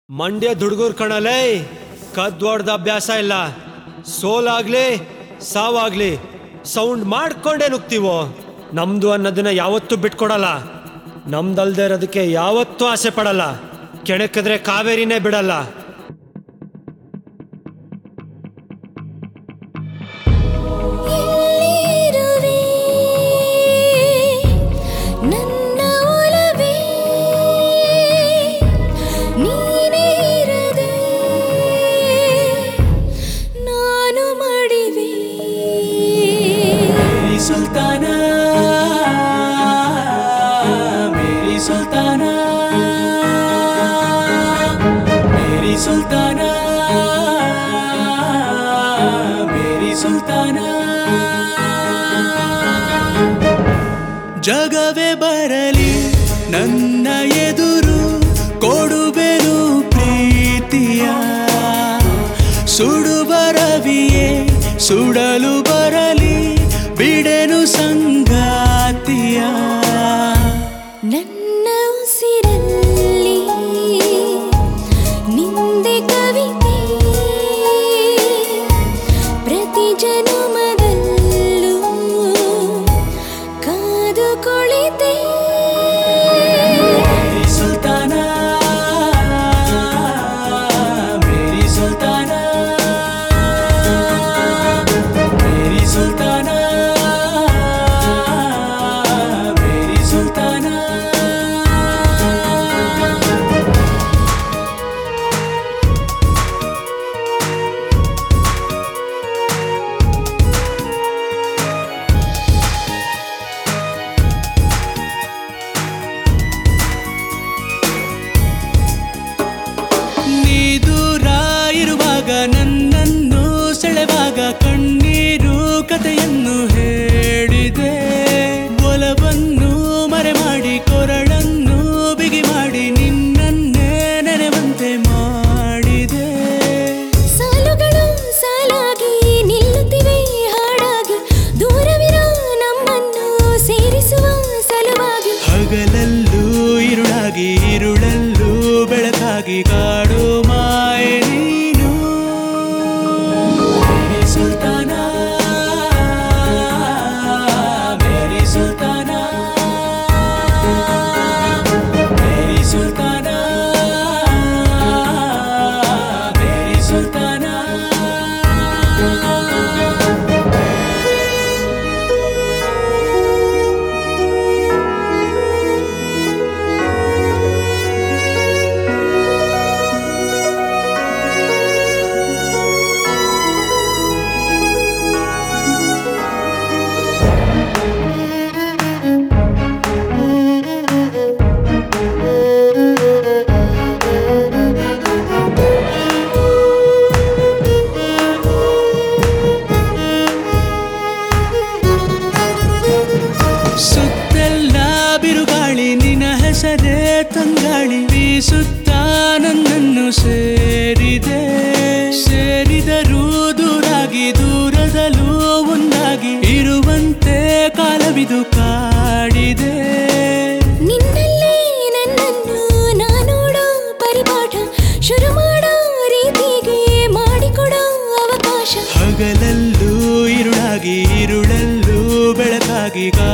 ಮಂಡ್ಯ ಹುಡುಗರು ಕಣಲೇ ಕದ್ವಡ್ದ ಅಭ್ಯಾಸ ಇಲ್ಲ ಸೋಲಾಗ್ಲಿ ಸಾವಾಗ್ಲಿ ಸೌಂಡ್ ಮಾಡ್ಕೊಂಡೇ ನುಗ್ತೀವೋ ನಮ್ದು ಅನ್ನೋದನ್ನ ಯಾವತ್ತೂ ಬಿಟ್ಕೊಡಲ್ಲ ನಮ್ದಲ್ದೇ ಇರೋದಕ್ಕೆ ಯಾವತ್ತೂ ಆಸೆ ಪಡಲ್ಲ ಕೆಣಕಿದ್ರೆ ಕಾವೇರಿನೇ ಬಿಡಲ್ಲ ಎಲ್ಲಿರುವೆ ನನ್ನ ಒಲವೇ ನೀನೇ ಇರದೆ ನಾನು ಮಡಿವೆ मेरी सुल्ताना मेरी सुल्ताना मेरी सुल्ताना मेरी सुल्ताना ಜಗವೇ ಬರಲಿ ನನ್ನ ಎದುರು ಕೊಡುವೆನು ಪ್ರೀತಿಯ ಸುಡುವ ರವಿಯೇ ಸುಡಲು ಬರಲಿ ಬಿಡೆನು ಸಂಗಾತಿಯ ನನ್ನ ಉಸಿರಲ್ಲಿ ನಿಂದೆ ಕವಿತೆ ಪ್ರತಿ ಜನುಮದಲ್ಲೂ ಕಾದು ಕುಳಿತೆ ಮೇರಿ ಸುಲ್ತಾನ ಮೇರಿ ಸುಲ್ತಾನ ಮೇರಿ ಸುಲ್ತಾನ ಮೇರಿ ಸುಲ್ತಾನ ನೀ ದೂರ ಇರುವಾಗ ನನ್ನನ್ನು ಸೆಳೆವಾಗ ಕಣ್ಣೀರು ಕಥೆಯನ್ನು ಹೇಳಿದೆ ಒಲವನ್ನು ಮರೆ ಮಾಡಿ ಕೊರಳನ್ನು ಬಿಗಿ ಮಾಡಿ ನಿನ್ನನ್ನೇ ನೆನೆವಂತೆ ಮಾಡಿದೆ ಸಾಲುಗಳು ಸಾಲಾಗಿ ನಿಲ್ಲುತ್ತಿವೆ ಹಾಡಾಗಿ ದೂರವಿರೋ ನಮ್ಮನ್ನು ಸೇರಿಸುವ ಸಲುವಾಗಿ ಹಗಲಲ್ಲೂ ಇರುಳಾಗಿ ಇರುಳಲ್ಲೂ ಬೆಳಕಾಗಿ ಕಾಡು ಮಾಯೆ ನೀನು ಮೇರಿ ಸುಲ್ತಾನ ಮೇರಿ ಸುಲ್ತಾನ ಮೇರಿ ಸುಲ್ತಾನ ಮೇರಿ ಸುಲ್ತಾನ ಸುತ್ತೆಲ್ಲ ಬಿರುಗಾಳಿ ನಿನ ಹೆಸರೇ ತಂಗಾಳಿ ಬೀಸುತ್ತಾ ನನ್ನನ್ನು ಸೇರಿದೆ ಸೇರಿದರೂ ದೂರಾಗಿ ದೂರದಲ್ಲೂ ಒಂದಾಗಿ ಇರುವಂತೆ ಕಾಲವಿದು ಕಾಡಿದೆ ನಿನ್ನಲ್ಲೇ ನನ್ನನ್ನು ನಾನೋಡೋ ಪರಿಪಾಠ ಶುರು ಮಾಡೋ ರೀತಿಗೆ ಮಾಡಿಕೊಡೋ ಅವಕಾಶ ಹಗಲಲ್ಲೂ ಇರುಳಾಗಿ ಇರುಳಲ್ಲೂ ಬೆಳಕಾಗಿ ಕಾ